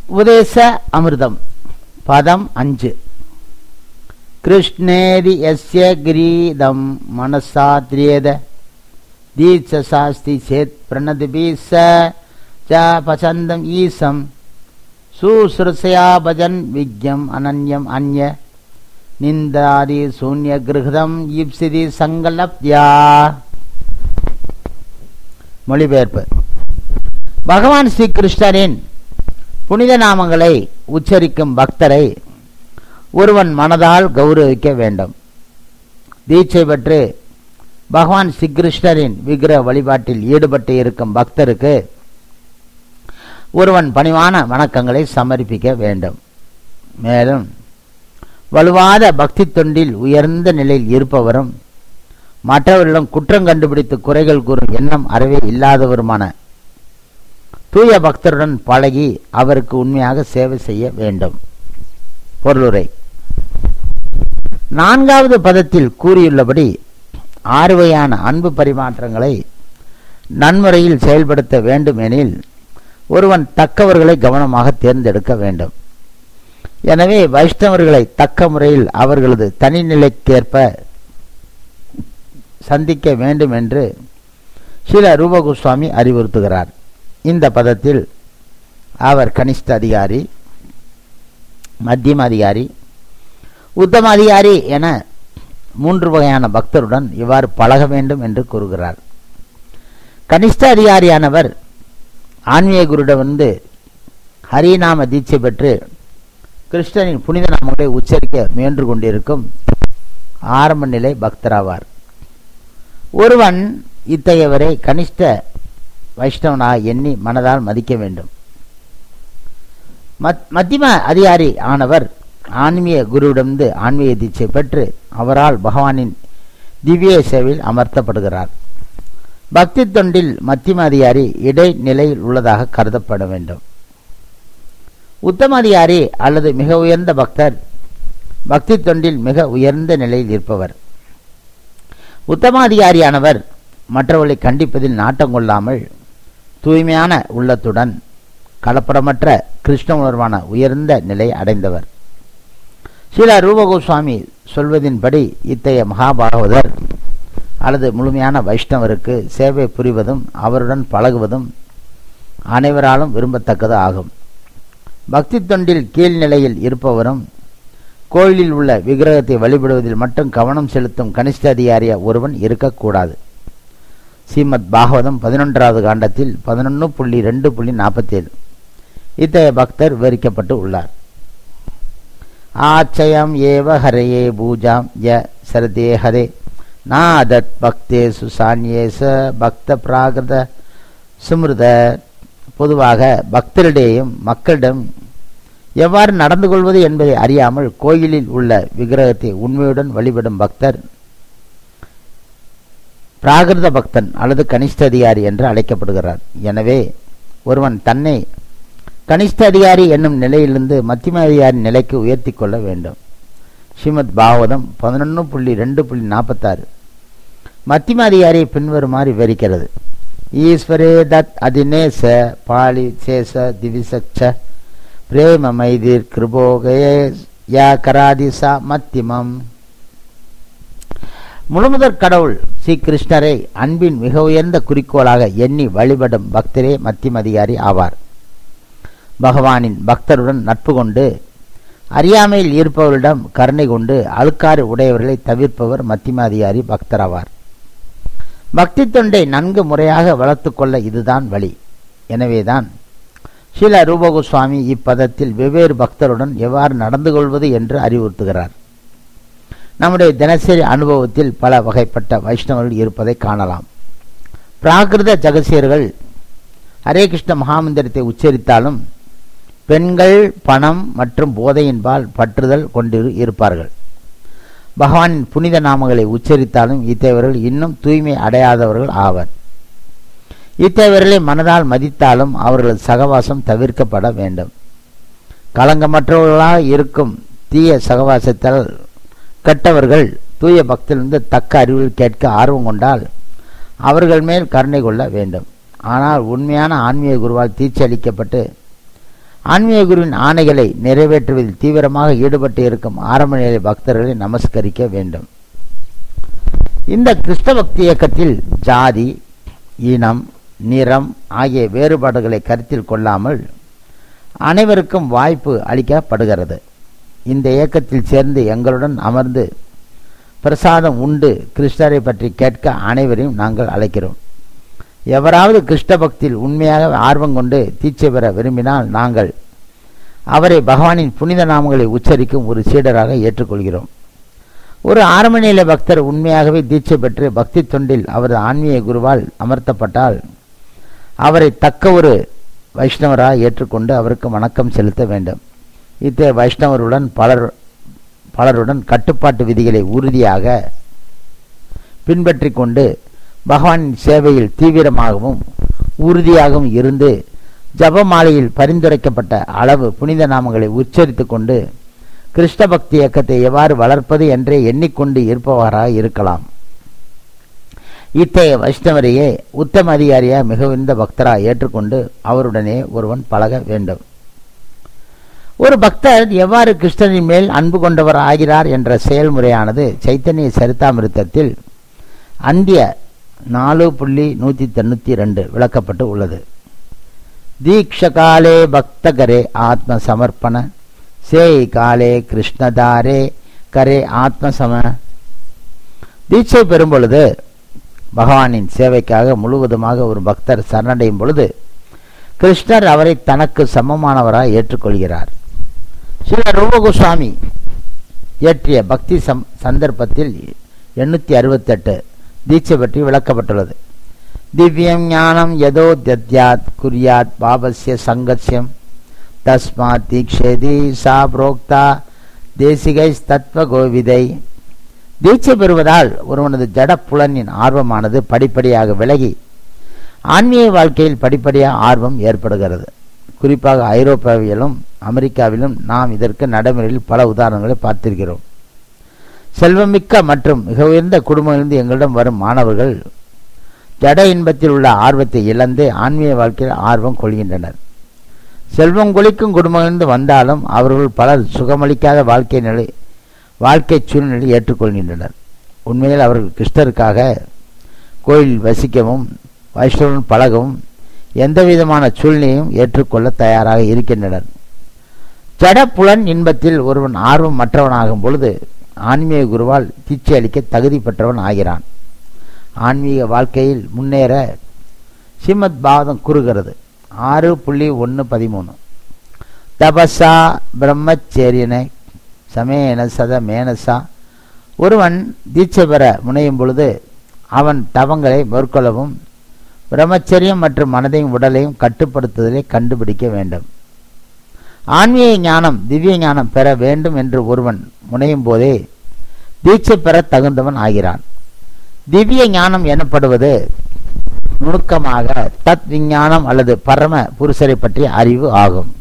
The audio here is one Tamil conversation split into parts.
உபதேச அமிர்தம் பதம் அஞ்சு கிருஷ்ணேதி எஸ்ய கிரீதம் மனசாத்ரியத தீட்ச சாஸ்தி சேத் பிரணதிபி ச ச பசந்தம் ஈசம் சுசுரசயா பஜன் விக்யம் அனன்யம் அந்ய நிந்தாதி சூன்ய கிருஹதம் ஈப்சிதி சங்கலப்யா மொழிபெயர்ப்பு பகவான் ஸ்ரீ கிருஷ்ணரின் புனித நாமங்களை உச்சரிக்கும் பக்தரை ஒருவன் மனதால் கௌரவிக்க வேண்டும் தீட்சை பெற்று பகவான் ஸ்ரீ கிருஷ்ணரின் விக்கிரக வழிபாட்டில் ஈடுபட்டு இருக்கும் பக்தருக்கு ஒருவன் பணிவான வணக்கங்களை சமர்ப்பிக்க வேண்டும் மேலும் வலுவாத பக்தி தொண்டில் உயர்ந்த நிலையில் இருப்பவரும் மற்றவர்களிடம் குற்றம் கண்டுபிடித்து குறைகள் கூறும் எண்ணம் அறவே இல்லாதவருமான தூய பக்தருடன் பழகி அவருக்கு உண்மையாக சேவை செய்ய வேண்டும் பொருளுரை நான்காவது பதத்தில் கூறியுள்ளபடி ஆறு வகையான அன்பு பரிமாற்றங்களை நன்முறையில் செயல்படுத்த வேண்டும் எனில் ஒருவன் தக்கவர்களை கவனமாக தேர்ந்தெடுக்க வேண்டும் எனவே வைஷ்ணவர்களை தக்க முறையில் அவர்களது தனிநிலைக்கேற்ப சந்திக்க வேண்டும் என்று சில ரூபகுஸ்வாமி அறிவுறுத்துகிறார் இந்த பதத்தில் அவர் கனிஷ்ட அதிகாரி மத்தியம அதிகாரி உத்தம அதிகாரி என மூன்று வகையான பக்தருடன் இவ்வாறு பழக வேண்டும் என்று கூறுகிறார் கனிஷ்ட அதிகாரியானவர் ஆன்மீக குருடன் வந்து ஹரிநாம தீட்சை பெற்று கிருஷ்ணனின் புனித நாமங்களை உச்சரிக்க முயன்று கொண்டிருக்கும் ஆரம்ப நிலை பக்தராவார் ஒருவன் இத்தகையவரை கனிஷ்ட வைஷ்ணவனாக எண்ணி மனதால் மதிக்க வேண்டும் மத்தியம அதிகாரி ஆனவர் ஆன்மீக குருவிடமிருந்து ஆன்மீக தீட்சை பெற்று அவரால் பகவானின் திவ்ய சேவையில் அமர்த்தப்படுகிறார் பக்தி தொண்டில் மத்தியம அதிகாரி இடைநிலையில் உள்ளதாக கருதப்பட வேண்டும் உத்தம அதிகாரி அல்லது மிக உயர்ந்த பக்தர் பக்தி தொண்டில் மிக உயர்ந்த நிலையில் இருப்பவர் உத்தமாதிகாரியானவர் மற்றவர்களை கண்டிப்பதில் நாட்டம் கொள்ளாமல் தூய்மையான உள்ளத்துடன் கலப்படமற்ற கிருஷ்ண உணர்வான உயர்ந்த நிலை அடைந்தவர் சில ரூபகோஸ்வாமி சொல்வதின்படி இத்தகைய மகாபாகவதர் அல்லது முழுமையான வைஷ்ணவருக்கு சேவை புரிவதும் அவருடன் பழகுவதும் அனைவராலும் விரும்பத்தக்கது ஆகும் பக்தி தொண்டில் கீழ்நிலையில் இருப்பவரும் கோயிலில் உள்ள விக்கிரகத்தை வழிபடுவதில் மட்டும் கவனம் செலுத்தும் கனிஷ்ட அதிகாரிய ஒருவன் இருக்கக்கூடாது ஸ்ரீமத் பாகவதம் பதினொன்றாவது காண்டத்தில் பதினொன்று புள்ளி ரெண்டு புள்ளி நாற்பத்தி ஏழு இத்தகைய பக்தர் விவரிக்கப்பட்டு உள்ளார் ஆச்சயம் ஏவ ஹரையே பூஜாம் ய சரதே ஹரே நாதத் பக்தே சுசான்யேச பக்த பிராகிருத சுமிருத பொதுவாக பக்தரிடையும் மக்களிடம் எவ்வாறு நடந்து கொள்வது என்பதை அறியாமல் கோயிலில் உள்ள விக்கிரகத்தை உண்மையுடன் வழிபடும் பக்தர் பிராகிருத பக்தன் அல்லது கனிஷ்ட அதிகாரி என்று அழைக்கப்படுகிறார் எனவே ஒருவன் தன்னை கனிஷ்ட அதிகாரி என்னும் நிலையிலிருந்து மத்தியம அதிகாரி நிலைக்கு உயர்த்தி கொள்ள வேண்டும் ஸ்ரீமத் பாகவதம் பதினொன்று புள்ளி ரெண்டு புள்ளி நாற்பத்தாறு மத்தியம அதிகாரியை பின்வருமாறு விவரிக்கிறது ஈஸ்வரே தத் அதிநேச பாலி சேச திவிசக்ஷ பிரேம மைதிர் கிருபோகயே யா கராதிசா மத்தியமம் முழுமுதற் கடவுள் ஸ்ரீ கிருஷ்ணரை அன்பின் மிக உயர்ந்த குறிக்கோளாக எண்ணி வழிபடும் பக்தரே மத்தியம் அதிகாரி ஆவார் பகவானின் பக்தருடன் நட்பு கொண்டு அறியாமையில் இருப்பவர்களிடம் கருணை கொண்டு அழுக்காறு உடையவர்களை தவிர்ப்பவர் மத்தியம அதிகாரி பக்தராவார் பக்தி தொண்டை நன்கு முறையாக வளர்த்து கொள்ள இதுதான் வழி எனவேதான் ஸ்ரீல ரூபகோஸ்வாமி இப்பதத்தில் வெவ்வேறு பக்தருடன் எவ்வாறு நடந்து கொள்வது என்று அறிவுறுத்துகிறார் நம்முடைய தினசரி அனுபவத்தில் பல வகைப்பட்ட வைஷ்ணவர்கள் இருப்பதை காணலாம் பிராகிருத ஜகசியர்கள் ஹரே கிருஷ்ண மகாமந்திரத்தை உச்சரித்தாலும் பெண்கள் பணம் மற்றும் போதையின்பால் பற்றுதல் கொண்டு இருப்பார்கள் பகவானின் புனித நாமங்களை உச்சரித்தாலும் இத்தேவர்கள் இன்னும் தூய்மை அடையாதவர்கள் ஆவர் இத்தேவர்களை மனதால் மதித்தாலும் அவர்களது சகவாசம் தவிர்க்கப்பட வேண்டும் களங்கமற்றவர்களாக இருக்கும் தீய சகவாசத்தால் கெட்டவர்கள் தூய பக்திலிருந்து தக்க அறிவில் கேட்க ஆர்வம் கொண்டால் அவர்கள் மேல் கருணை கொள்ள வேண்டும் ஆனால் உண்மையான ஆன்மீக குருவால் தீட்சி அளிக்கப்பட்டு ஆன்மீக குருவின் ஆணைகளை நிறைவேற்றுவதில் தீவிரமாக ஈடுபட்டு இருக்கும் ஆரம்ப நிலை பக்தர்களை நமஸ்கரிக்க வேண்டும் இந்த கிறிஸ்தவ பக்தி இயக்கத்தில் ஜாதி இனம் நிறம் ஆகிய வேறுபாடுகளை கருத்தில் கொள்ளாமல் அனைவருக்கும் வாய்ப்பு அளிக்கப்படுகிறது இந்த இயக்கத்தில் சேர்ந்து எங்களுடன் அமர்ந்து பிரசாதம் உண்டு கிருஷ்ணரை பற்றி கேட்க அனைவரையும் நாங்கள் அழைக்கிறோம் எவராவது கிருஷ்ண பக்தியில் உண்மையாக ஆர்வம் கொண்டு தீட்சை பெற விரும்பினால் நாங்கள் அவரை பகவானின் புனித நாமங்களை உச்சரிக்கும் ஒரு சீடராக ஏற்றுக்கொள்கிறோம் ஒரு ஆரம்ப நிலை பக்தர் உண்மையாகவே தீட்சை பெற்று பக்தி தொண்டில் அவரது ஆன்மீக குருவால் அமர்த்தப்பட்டால் அவரை தக்க ஒரு வைஷ்ணவராக ஏற்றுக்கொண்டு அவருக்கு வணக்கம் செலுத்த வேண்டும் இத்தகைய வைஷ்ணவருடன் பலர் பலருடன் கட்டுப்பாட்டு விதிகளை உறுதியாக பின்பற்றி கொண்டு பகவானின் சேவையில் தீவிரமாகவும் உறுதியாகவும் இருந்து ஜபமாலையில் பரிந்துரைக்கப்பட்ட அளவு புனித நாமங்களை உச்சரித்து கொண்டு கிருஷ்ண பக்தி இயக்கத்தை எவ்வாறு வளர்ப்பது என்றே எண்ணிக்கொண்டு இருப்பவராக இருக்கலாம் இத்தகைய வைஷ்ணவரையே உத்தம அதிகாரியாக மிக உயர்ந்த பக்தராக ஏற்றுக்கொண்டு அவருடனே ஒருவன் பழக வேண்டும் ஒரு பக்தர் எவ்வாறு கிருஷ்ணரின் மேல் அன்பு கொண்டவர் ஆகிறார் என்ற செயல்முறையானது சைத்தன்ய சரிதாமிருத்தத்தில் அந்திய நாலு புள்ளி நூற்றி தொண்ணூற்றி ரெண்டு விளக்கப்பட்டு உள்ளது தீக்ஷகாலே பக்தகரே ஆத்ம சமர்ப்பண சேய் காலே கிருஷ்ணதாரே கரே ஆத்ம சம தீட்சை பெறும் பொழுது பகவானின் சேவைக்காக முழுவதுமாக ஒரு பக்தர் சரணடையும் பொழுது கிருஷ்ணர் அவரை தனக்கு சமமானவராக ஏற்றுக்கொள்கிறார் ஸ்ரீ ரூபகுஸ்வாமி இயற்றிய பக்தி சம் சந்தர்ப்பத்தில் எண்ணூற்றி அறுபத்தெட்டு தீட்சை பற்றி விளக்கப்பட்டுள்ளது திவ்யம் ஞானம் எதோ தத்யாத் குறியாத் பாபஸ்ய சங்கத்யம் தஸ்மாத் தீக்ஷேதி சா புரோக்தா தேசிகை தத்வ கோவிதை தீட்சை பெறுவதால் ஒருவனது ஜட புலனின் ஆர்வமானது படிப்படியாக விலகி ஆன்மீக வாழ்க்கையில் படிப்படியாக ஆர்வம் ஏற்படுகிறது குறிப்பாக ஐரோப்பாவிலும் அமெரிக்காவிலும் நாம் இதற்கு நடைமுறையில் பல உதாரணங்களை பார்த்திருக்கிறோம் செல்வமிக்க மற்றும் மிக உயர்ந்த குடும்பங்களிலிருந்து எங்களிடம் வரும் மாணவர்கள் ஜட இன்பத்தில் உள்ள ஆர்வத்தை இழந்து ஆன்மீக வாழ்க்கையில் ஆர்வம் கொள்கின்றனர் செல்வம் கொளிக்கும் குடும்பங்களிலிருந்து வந்தாலும் அவர்கள் பலர் சுகமளிக்காத வாழ்க்கை நிலை வாழ்க்கை சூழ்நிலை ஏற்றுக்கொள்கின்றனர் உண்மையில் அவர்கள் கிருஷ்ணருக்காக கோயில் வசிக்கவும் வைஷ்ணவன் பழகவும் எந்த விதமான சூழ்நிலையும் ஏற்றுக்கொள்ள தயாராக இருக்கின்றனர் ஜட புலன் இன்பத்தில் ஒருவன் ஆர்வம் மற்றவனாகும் பொழுது ஆன்மீக குருவால் தீட்சை அளிக்க தகுதி பெற்றவன் ஆகிறான் ஆன்மீக வாழ்க்கையில் முன்னேற ஸ்ரீமத் பாவதம் கூறுகிறது ஆறு புள்ளி ஒன்று பதிமூணு தபசா பிரம்மச்சேரியன சமேன சத மேனசா ஒருவன் தீட்சை பெற முனையும் பொழுது அவன் தவங்களை மேற்கொள்ளவும் பிரம்மச்சரியம் மற்றும் மனதையும் உடலையும் கட்டுப்படுத்துதலை கண்டுபிடிக்க வேண்டும் ஆன்மீக ஞானம் திவ்ய ஞானம் பெற வேண்டும் என்று ஒருவன் முனையும் போதே தீட்சை பெற தகுந்தவன் ஆகிறான் திவ்ய ஞானம் எனப்படுவது நுணுக்கமாக தத் விஞ்ஞானம் அல்லது பரம புருஷரை பற்றிய அறிவு ஆகும்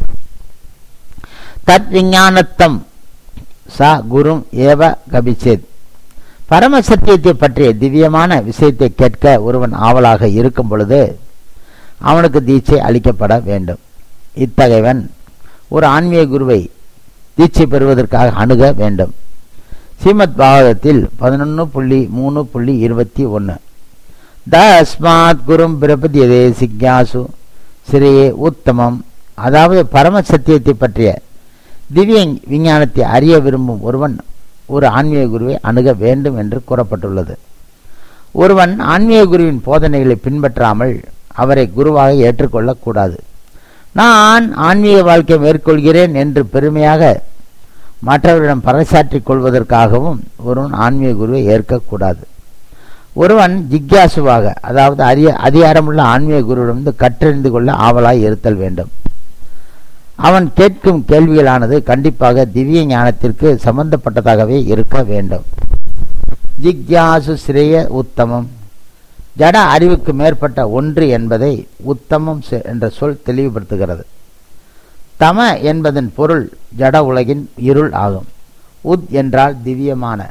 தத் விஞ்ஞானத்தம் ச குரும் ஏவ கபிச்சேத் பரம சத்தியத்தை பற்றிய திவ்யமான விஷயத்தை கேட்க ஒருவன் ஆவலாக இருக்கும் பொழுது அவனுக்கு தீட்சை அளிக்கப்பட வேண்டும் இத்தகையவன் ஒரு ஆன்மீக குருவை தீட்சை பெறுவதற்காக அணுக வேண்டும் ஸ்ரீமத் பாகவதத்தில் பதினொன்று புள்ளி மூணு புள்ளி இருபத்தி ஒன்று தஸ்மாத் குரும் பிரபதியதே சிக்யாசு சிறையே உத்தமம் அதாவது பரம சத்தியத்தை பற்றிய திவ்ய விஞ்ஞானத்தை அறிய விரும்பும் ஒருவன் ஒரு ஆன்மீக குருவை அணுக வேண்டும் என்று கூறப்பட்டுள்ளது ஒருவன் ஆன்மீக குருவின் போதனைகளை பின்பற்றாமல் அவரை குருவாக ஏற்றுக்கொள்ளக்கூடாது நான் ஆன்மீக வாழ்க்கை மேற்கொள்கிறேன் என்று பெருமையாக மற்றவரிடம் பறைசாற்றிக் கொள்வதற்காகவும் ஒருவன் ஆன்மீக குருவை ஏற்கக்கூடாது ஒருவன் ஜிக்யாசுவாக அதாவது அரிய அதிகாரமுள்ள ஆன்மீக குருவிடமிருந்து கற்றறிந்து கொள்ள ஆவலாய் இருத்தல் வேண்டும் அவன் கேட்கும் கேள்விகளானது கண்டிப்பாக திவ்ய ஞானத்திற்கு சம்பந்தப்பட்டதாகவே இருக்க வேண்டும் ஜிக்யாசு ஸ்ரேய உத்தமம் ஜட அறிவுக்கு மேற்பட்ட ஒன்று என்பதை உத்தமம் என்ற சொல் தெளிவுபடுத்துகிறது தம என்பதன் பொருள் ஜட உலகின் இருள் ஆகும் உத் என்றால் திவ்யமான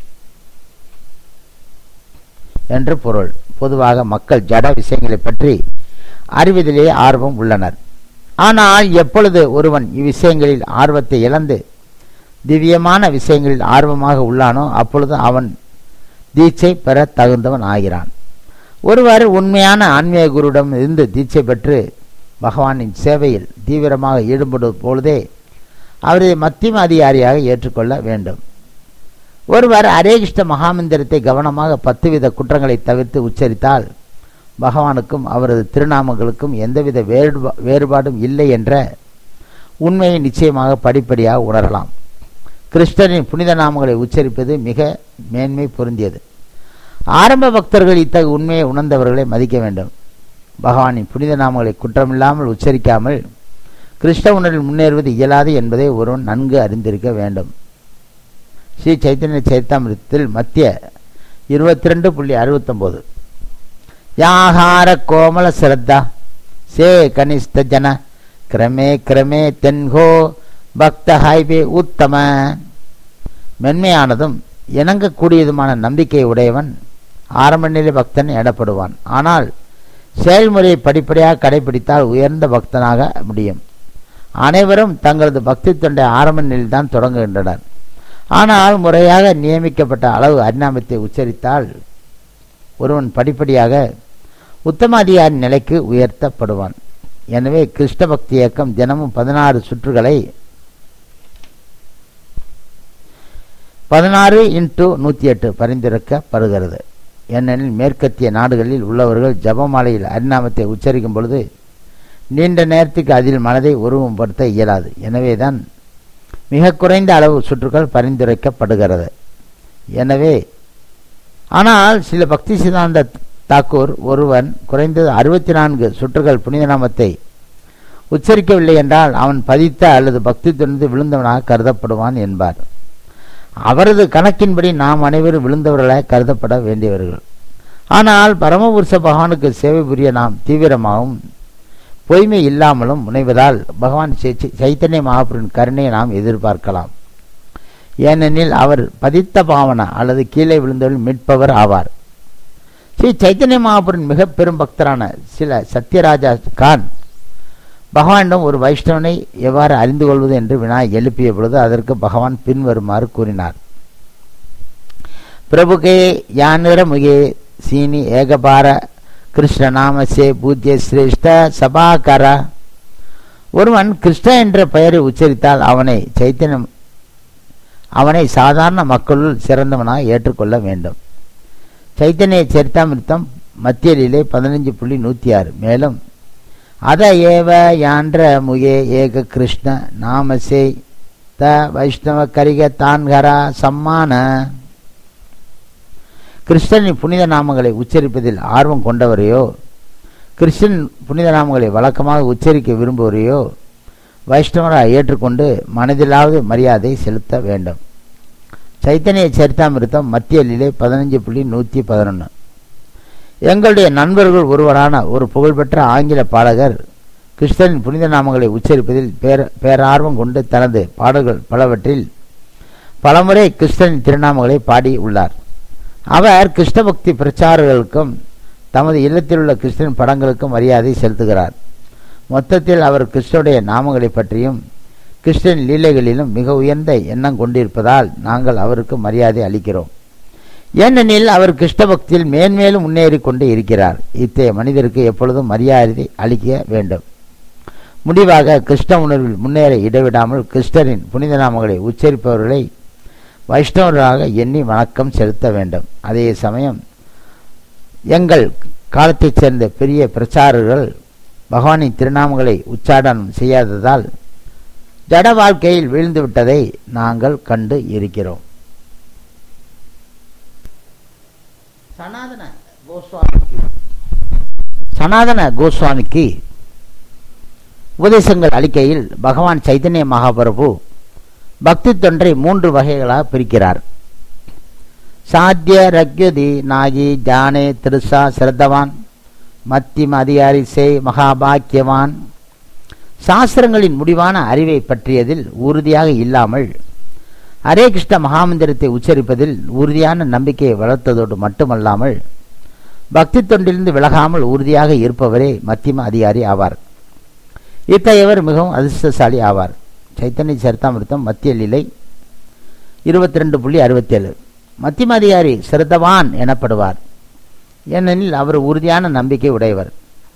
என்று பொருள் பொதுவாக மக்கள் ஜட விஷயங்களை பற்றி அறிவதிலே ஆர்வம் உள்ளனர் ஆனால் எப்பொழுது ஒருவன் இவ்விஷயங்களில் ஆர்வத்தை இழந்து திவ்யமான விஷயங்களில் ஆர்வமாக உள்ளானோ அப்பொழுது அவன் தீட்சை பெற தகுந்தவன் ஆகிறான் ஒருவர் உண்மையான ஆன்மீக குருவிடம் இருந்து தீட்சை பெற்று பகவானின் சேவையில் தீவிரமாக ஈடுபடும் பொழுதே அவரை மத்தியம அதிகாரியாக ஏற்றுக்கொள்ள வேண்டும் ஒருவர் ஹரே கிருஷ்ண மகாமந்திரத்தை கவனமாக பத்து வித குற்றங்களை தவிர்த்து உச்சரித்தால் பகவானுக்கும் அவரது திருநாமங்களுக்கும் எந்தவித வேறுபா வேறுபாடும் இல்லை என்ற உண்மையை நிச்சயமாக படிப்படியாக உணரலாம் கிருஷ்ணரின் புனித நாமங்களை உச்சரிப்பது மிக மேன்மை பொருந்தியது ஆரம்ப பக்தர்கள் இத்தகைய உண்மையை உணர்ந்தவர்களை மதிக்க வேண்டும் பகவானின் புனித நாமங்களை குற்றமில்லாமல் உச்சரிக்காமல் கிருஷ்ண உணர்வில் முன்னேறுவது இயலாது என்பதை ஒருவன் நன்கு அறிந்திருக்க வேண்டும் ஸ்ரீ சைத்தன்ய சரித்தாமிரத்தில் மத்திய இருபத்தி ரெண்டு புள்ளி அறுபத்தொம்போது யாகார கோமல சிரத்தா சே கனிஷ்ட ஜன கிரமே கிரமே தென்கோ பக்த ஹைவே உத்தம மென்மையானதும் இணங்கக்கூடியதுமான நம்பிக்கை உடையவன் ஆரம்ப நிலை பக்தன் எனப்படுவான் ஆனால் செயல்முறையை படிப்படியாக கடைபிடித்தால் உயர்ந்த பக்தனாக முடியும் அனைவரும் தங்களது பக்தி தொண்டை ஆரம்ப நிலையில் தொடங்குகின்றனர் ஆனால் முறையாக நியமிக்கப்பட்ட அளவு அரிநாமத்தை உச்சரித்தால் ஒருவன் படிப்படியாக உத்தம அதிகாரி நிலைக்கு உயர்த்தப்படுவான் எனவே கிருஷ்ண பக்தி இயக்கம் தினமும் பதினாறு சுற்றுகளை பதினாறு இன்ட்டு நூற்றி எட்டு பரிந்துரைக்கப்படுகிறது ஏனெனில் மேற்கத்திய நாடுகளில் உள்ளவர்கள் ஜபமாலையில் அரிநாமத்தை உச்சரிக்கும் பொழுது நீண்ட நேரத்துக்கு அதில் மனதை உருவப்படுத்த இயலாது எனவேதான் மிக குறைந்த அளவு சுற்றுகள் பரிந்துரைக்கப்படுகிறது எனவே ஆனால் சில பக்தி சிதாந்த தாக்கூர் ஒருவன் குறைந்தது அறுபத்தி நான்கு சுற்றுகள் புனித நாமத்தை உச்சரிக்கவில்லை என்றால் அவன் பதித்த அல்லது பக்தி தொண்டு விழுந்தவனாக கருதப்படுவான் என்பார் அவரது கணக்கின்படி நாம் அனைவரும் விழுந்தவர்களாக கருதப்பட வேண்டியவர்கள் ஆனால் பரமபுருஷ பகவானுக்கு சேவை புரிய நாம் தீவிரமாகவும் பொய்மை இல்லாமலும் முனைவதால் பகவான் சைத்தன்ய மகாபுரின் கருணையை நாம் எதிர்பார்க்கலாம் ஏனெனில் அவர் பதித்த பாவனா அல்லது கீழே விழுந்தவர்கள் மீட்பவர் ஆவார் ஸ்ரீ சைத்தன்ய மகாபுரின் மிக பெரும் பக்தரான சில சத்யராஜா கான் பகவானிடம் ஒரு வைஷ்ணவனை எவ்வாறு அறிந்து கொள்வது என்று வினா எழுப்பிய பொழுது அதற்கு பகவான் பின்வருமாறு கூறினார் பிரபுகே யானிர முகே சீனி ஏகபார கிருஷ்ணநாமசே பூஜ்ய சிரேஷ்ட சபாகர ஒருவன் கிருஷ்ண என்ற பெயரை உச்சரித்தால் அவனை சைத்தன்யம் அவனை சாதாரண மக்களுள் சிறந்தவனாக ஏற்றுக்கொள்ள வேண்டும் சைத்தன்ய சரித்தாமிர்த்தம் மத்தியலிலே பதினஞ்சு புள்ளி நூற்றி ஆறு மேலும் அத ஏவ யான்ற முகே ஏக கிருஷ்ண நாமசே த வைஷ்ணவ கரிக தான்கரா சம்மான கிருஷ்ணனின் புனித நாமங்களை உச்சரிப்பதில் ஆர்வம் கொண்டவரையோ கிருஷ்ணன் புனித நாமங்களை வழக்கமாக உச்சரிக்க விரும்புவரையோ வைஷ்ணவராக ஏற்றுக்கொண்டு மனதிலாவது மரியாதை செலுத்த வேண்டும் சைத்தன்ய சரித்தாமிருத்தம் மத்தியலிலே பதினஞ்சு புள்ளி நூற்றி பதினொன்று எங்களுடைய நண்பர்கள் ஒருவரான ஒரு புகழ்பெற்ற ஆங்கில பாடகர் கிருஷ்ணனின் புனித நாமங்களை உச்சரிப்பதில் பேர பேரார்வம் கொண்டு தனது பாடல்கள் பலவற்றில் பலமுறை கிருஷ்ணனின் திருநாமங்களை பாடி உள்ளார் அவர் கிருஷ்ண பக்தி பிரச்சாரர்களுக்கும் தமது இல்லத்தில் உள்ள கிருஷ்ணன் படங்களுக்கும் மரியாதை செலுத்துகிறார் மொத்தத்தில் அவர் கிருஷ்ணனுடைய நாமங்களை பற்றியும் கிருஷ்ணன் லீலைகளிலும் மிக உயர்ந்த எண்ணம் கொண்டிருப்பதால் நாங்கள் அவருக்கு மரியாதை அளிக்கிறோம் ஏனெனில் அவர் கிருஷ்ண பக்தியில் மேன்மேலும் முன்னேறி கொண்டு இருக்கிறார் இத்தகைய மனிதருக்கு எப்பொழுதும் மரியாதை அளிக்க வேண்டும் முடிவாக கிருஷ்ண உணர்வில் முன்னேற இடைவிடாமல் கிருஷ்ணரின் புனித நாமங்களை உச்சரிப்பவர்களை வைஷ்ணவர்களாக எண்ணி வணக்கம் செலுத்த வேண்டும் அதே சமயம் எங்கள் காலத்தைச் சேர்ந்த பெரிய பிரச்சாரர்கள் பகவானின் திருநாமங்களை உச்சாடனம் செய்யாததால் ஜட வாழ்க்கையில் வீழ்ந்து விட்டதை நாங்கள் கண்டு இருக்கிறோம் சனாதன கோஸ்வாமிக்கு சனாதன கோஸ்வாமிக்கு உபதேசங்கள் அளிக்கையில் பகவான் சைத்தன்ய மகாபிரபு பக்தி தொன்றை மூன்று வகைகளாக பிரிக்கிறார் சாத்திய ரக்யுதி நாகி ஜானே திருசா சிரத்தவான் மத்தியம அதிகாரி செய் மகாபாக்கியவான் சாஸ்திரங்களின் முடிவான அறிவை பற்றியதில் உறுதியாக இல்லாமல் ஹரே கிருஷ்ண மகாமந்திரத்தை உச்சரிப்பதில் உறுதியான நம்பிக்கையை வளர்த்ததோடு மட்டுமல்லாமல் பக்தி தொண்டிலிருந்து விலகாமல் உறுதியாக இருப்பவரே மத்தியம அதிகாரி ஆவார் இத்தகையவர் மிகவும் அதிர்ஷ்டசாலி ஆவார் சைத்தன்ய சரித்தாமிருத்தம் மத்திய லீலை இருபத்தி ரெண்டு புள்ளி அறுபத்தேழு மத்தியமதிகாரி சிரத்தவான் எனப்படுவார் ஏனெனில் அவர் உறுதியான நம்பிக்கை உடையவர்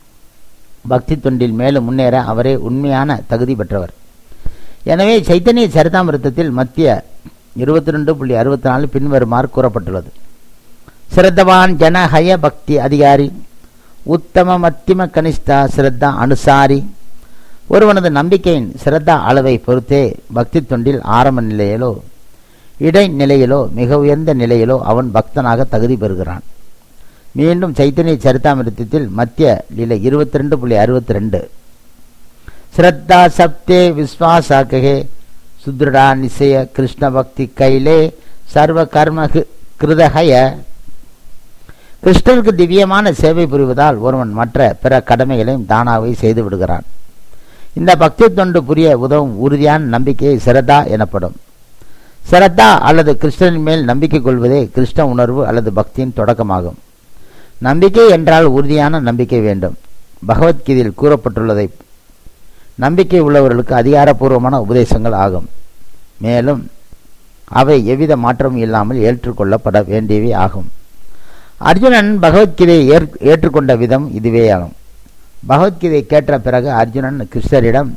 பக்தி தொண்டில் மேலும் முன்னேற அவரே உண்மையான தகுதி பெற்றவர் எனவே சைத்தன்ய சரிதாமிருத்தத்தில் மத்திய இருபத்தி ரெண்டு புள்ளி அறுபத்தி நாலு பின்வருமாறு கூறப்பட்டுள்ளது சிரத்தவான் ஜன ஹய பக்தி அதிகாரி உத்தம மத்திம கனிஷ்டா சிரத்தா அனுசாரி ஒருவனது நம்பிக்கையின் சிரத்தா அளவை பொறுத்தே பக்தி தொண்டில் ஆரம்ப நிலையிலோ இடைநிலையிலோ மிக உயர்ந்த நிலையிலோ அவன் பக்தனாக தகுதி பெறுகிறான் மீண்டும் சைத்தன்ய சரிதாமிருத்தத்தில் மத்திய லீலை இருபத்தி ரெண்டு புள்ளி அறுபத்தி ரெண்டு ஸ்ரத்தா சப்தே விஸ்வாசாக்கே சுத்ருடா நிச்சய கிருஷ்ண பக்தி கைலே சர்வ கர்ம கிருதகய கிருஷ்ணருக்கு திவ்யமான சேவை புரிவதால் ஒருவன் மற்ற பிற கடமைகளையும் தானாகவே செய்து விடுகிறான் இந்த பக்தி தொண்டு புரிய உதவும் உறுதியான நம்பிக்கையை சிரதா எனப்படும் சிரத்தா அல்லது கிருஷ்ணனின் மேல் நம்பிக்கை கொள்வதே கிருஷ்ண உணர்வு அல்லது பக்தியின் தொடக்கமாகும் நம்பிக்கை என்றால் உறுதியான நம்பிக்கை வேண்டும் பகவத்கீதையில் கூறப்பட்டுள்ளதை நம்பிக்கை உள்ளவர்களுக்கு அதிகாரப்பூர்வமான உபதேசங்கள் ஆகும் மேலும் அவை எவ்வித மாற்றமும் இல்லாமல் ஏற்றுக்கொள்ளப்பட வேண்டியவை ஆகும் அர்ஜுனன் பகவத்கீதையை ஏற்றுக்கொண்ட விதம் இதுவேயாகும் பகவத்கீதை கேட்ட பிறகு அர்ஜுனன் கிருஷ்ணரிடம்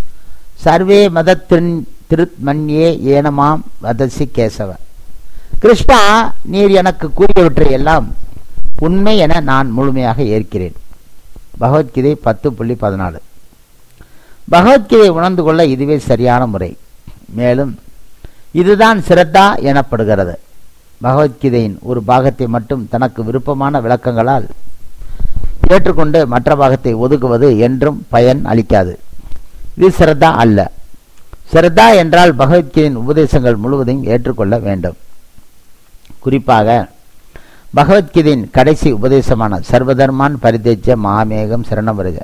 சர்வே மதத்தின் திருமன்யே ஏனமாம் வதசி கேசவ கிருஷ்ணா நீர் எனக்கு கூறியவற்றை எல்லாம் உண்மை என நான் முழுமையாக ஏற்கிறேன் பகவத்கீதை பத்து புள்ளி பதினாலு பகவத்கீதை உணர்ந்து கொள்ள இதுவே சரியான முறை மேலும் இதுதான் சிரத்தா எனப்படுகிறது பகவத்கீதையின் ஒரு பாகத்தை மட்டும் தனக்கு விருப்பமான விளக்கங்களால் ஏற்றுக்கொண்டு மற்ற பாகத்தை ஒதுக்குவது என்றும் பயன் அளிக்காது இது சிரத்தா அல்ல சிரத்தா என்றால் பகவத்கீதையின் உபதேசங்கள் முழுவதையும் ஏற்றுக்கொள்ள வேண்டும் குறிப்பாக பகவத்கீதையின் கடைசி உபதேசமான சர்வதர்மான் பரிதேஜ மாமேகம் சரணம் வருக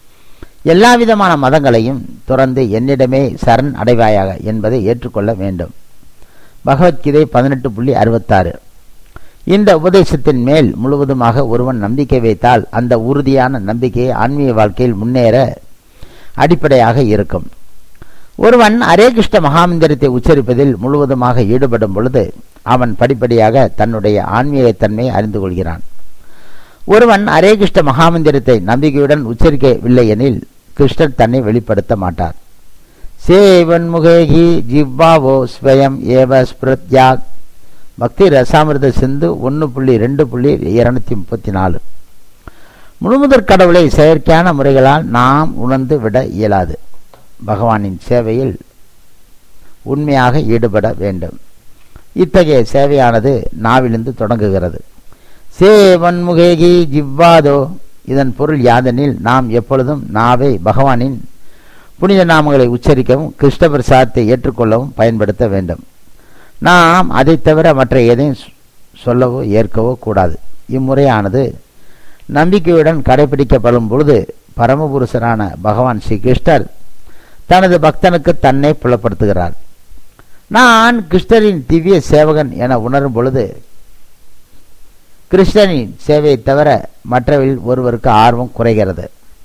எல்லா விதமான மதங்களையும் துறந்து என்னிடமே சரண் அடைவாயாக என்பதை ஏற்றுக்கொள்ள வேண்டும் பகவத்கீதை பதினெட்டு புள்ளி அறுபத்தாறு இந்த உபதேசத்தின் மேல் முழுவதுமாக ஒருவன் நம்பிக்கை வைத்தால் அந்த உறுதியான நம்பிக்கையை ஆன்மீக வாழ்க்கையில் முன்னேற அடிப்படையாக இருக்கும் ஒருவன் அரே கிருஷ்ண மகாமந்திரத்தை உச்சரிப்பதில் முழுவதுமாக ஈடுபடும் பொழுது அவன் படிப்படியாக தன்னுடைய ஆன்மீகத்தன்மையை அறிந்து கொள்கிறான் ஒருவன் அரே கிருஷ்ண மகாமந்திரத்தை நம்பிக்கையுடன் உச்சரிக்கவில்லை எனில் கிருஷ்ணர் தன்னை வெளிப்படுத்த மாட்டார் சேவன் முகேகி ஜிவ்வாவோ ஸ்வயம் ஏவ ஸ்பிருத்யாக் பக்தி ரசாமிர்த சிந்து ஒன்று புள்ளி ரெண்டு புள்ளி இருநூத்தி முப்பத்தி நாலு முழுமுதற் கடவுளை செயற்கையான முறைகளால் நாம் உணர்ந்து விட இயலாது பகவானின் சேவையில் உண்மையாக ஈடுபட வேண்டும் இத்தகைய சேவையானது நாவிலிருந்து தொடங்குகிறது சேவன்முகேகி ஜிவ்வாதோ இதன் பொருள் யாதெனில் நாம் எப்பொழுதும் நாவை பகவானின் புனித நாமங்களை உச்சரிக்கவும் கிருஷ்ண பிரசாதத்தை ஏற்றுக்கொள்ளவும் பயன்படுத்த வேண்டும் நாம் அதை தவிர மற்ற எதையும் சொல்லவோ ஏற்கவோ கூடாது இம்முறையானது நம்பிக்கையுடன் கடைபிடிக்கப்படும் பொழுது பரமபுருஷரான பகவான் ஸ்ரீ கிருஷ்ணர் தனது பக்தனுக்கு தன்னை புலப்படுத்துகிறார் நான் கிருஷ்ணரின் திவ்ய சேவகன் என உணரும் பொழுது கிருஷ்ணனின் சேவையை தவிர மற்றவரில் ஒருவருக்கு ஆர்வம் குறைகிறது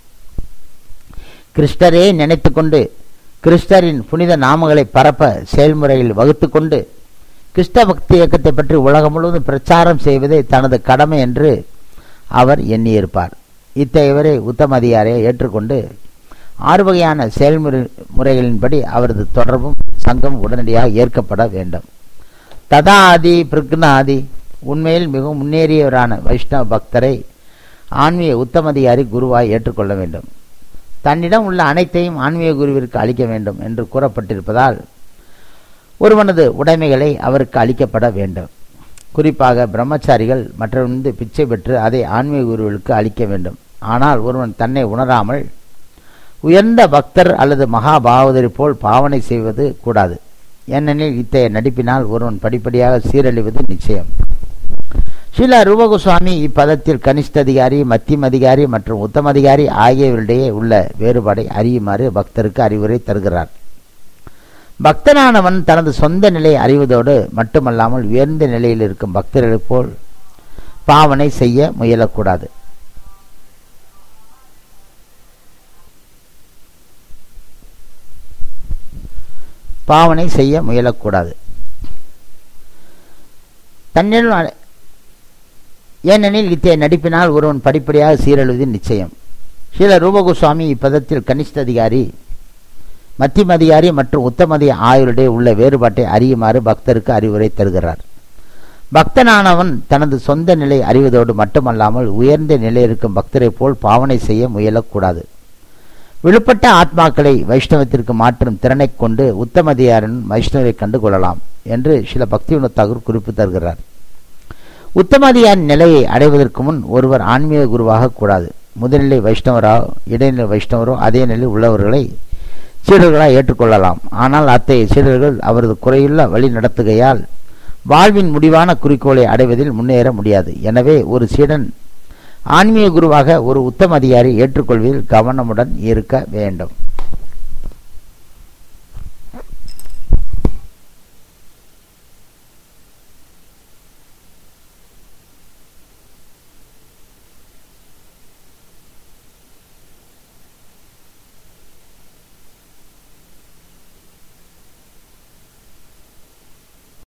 கிருஷ்ணரே நினைத்து கொண்டு கிருஷ்ணரின் புனித நாமங்களை பரப்ப செயல்முறையில் வகுத்து கொண்டு கிருஷ்ண பக்தி இயக்கத்தை பற்றி உலகம் முழுவதும் பிரச்சாரம் செய்வதே தனது கடமை என்று அவர் எண்ணியிருப்பார் இத்தகையவரை உத்தம அதிகாரியை ஏற்றுக்கொண்டு ஆறு வகையான செயல்முறை முறைகளின்படி அவரது தொடர்பும் சங்கம் உடனடியாக ஏற்கப்பட வேண்டும் ததாதி பிருக்னாதி உண்மையில் மிகவும் முன்னேறியவரான வைஷ்ணவ பக்தரை ஆன்மீக உத்தமதிகாரி குருவாய் ஏற்றுக்கொள்ள வேண்டும் தன்னிடம் உள்ள அனைத்தையும் ஆன்மீக குருவிற்கு அளிக்க வேண்டும் என்று கூறப்பட்டிருப்பதால் ஒருவனது உடைமைகளை அவருக்கு அளிக்கப்பட வேண்டும் குறிப்பாக பிரம்மச்சாரிகள் மற்றவருந்து பிச்சை பெற்று அதை ஆன்மீக குருவிற்கு அளிக்க வேண்டும் ஆனால் ஒருவன் தன்னை உணராமல் உயர்ந்த பக்தர் அல்லது மகாபாவதரி போல் பாவனை செய்வது கூடாது ஏனெனில் இத்தகைய நடிப்பினால் ஒருவன் படிப்படியாக சீரழிவது நிச்சயம் ஸ்ரீல ரூபகோஸ்வாமி இப்பதத்தில் கனிஷ்ட அதிகாரி மத்தியம் அதிகாரி மற்றும் உத்தம அதிகாரி ஆகியவரிடையே உள்ள வேறுபாடை அறியுமாறு பக்தருக்கு அறிவுரை தருகிறார் பக்தனானவன் தனது சொந்த நிலையை அறிவதோடு மட்டுமல்லாமல் உயர்ந்த நிலையில் இருக்கும் பக்தர்களைப் போல் பாவனை செய்ய முயலக்கூடாது பாவனை செய்ய முயலக்கூடாது தன்னிலும் அ- ஏனெனில் இத்தகைய நடிப்பினால் ஒருவன் படிப்படியாக சீரழுவது நிச்சயம் ஸ்ரீல ரூபகோஸ்வாமி இப்பதத்தில் கனிஷ்ட அதிகாரி மத்தியம அதிகாரி மற்றும் உத்தமதிய ஆயுளுடைய உள்ள வேறுபாட்டை அறியுமாறு பக்தருக்கு அறிவுரை தருகிறார் பக்தனானவன் தனது சொந்த நிலை அறிவதோடு மட்டுமல்லாமல் உயர்ந்த நிலை இருக்கும் பக்தரைப் போல் பாவனை செய்ய முயலக்கூடாது விழுப்பட்ட ஆத்மாக்களை வைஷ்ணவத்திற்கு மாற்றும் திறனைக் கொண்டு உத்தமதியாரன் வைஷ்ணவை கண்டு கொள்ளலாம் என்று சில பக்தி தாகூர் குறிப்பு தருகிறார் உத்தமதியாரின் நிலையை அடைவதற்கு முன் ஒருவர் ஆன்மீக குருவாக கூடாது முதல்நிலை வைஷ்ணவரோ இடைநிலை வைஷ்ணவரோ அதே நிலையில் உள்ளவர்களை சீடர்களாக ஏற்றுக்கொள்ளலாம் ஆனால் அத்தகைய சீடர்கள் அவரது குறையுள்ள வழி நடத்துகையால் வாழ்வின் முடிவான குறிக்கோளை அடைவதில் முன்னேற முடியாது எனவே ஒரு சீடன் ஆன்மீக குருவாக ஒரு உத்தம அதிகாரி ஏற்றுக்கொள்வதில் கவனமுடன் இருக்க வேண்டும்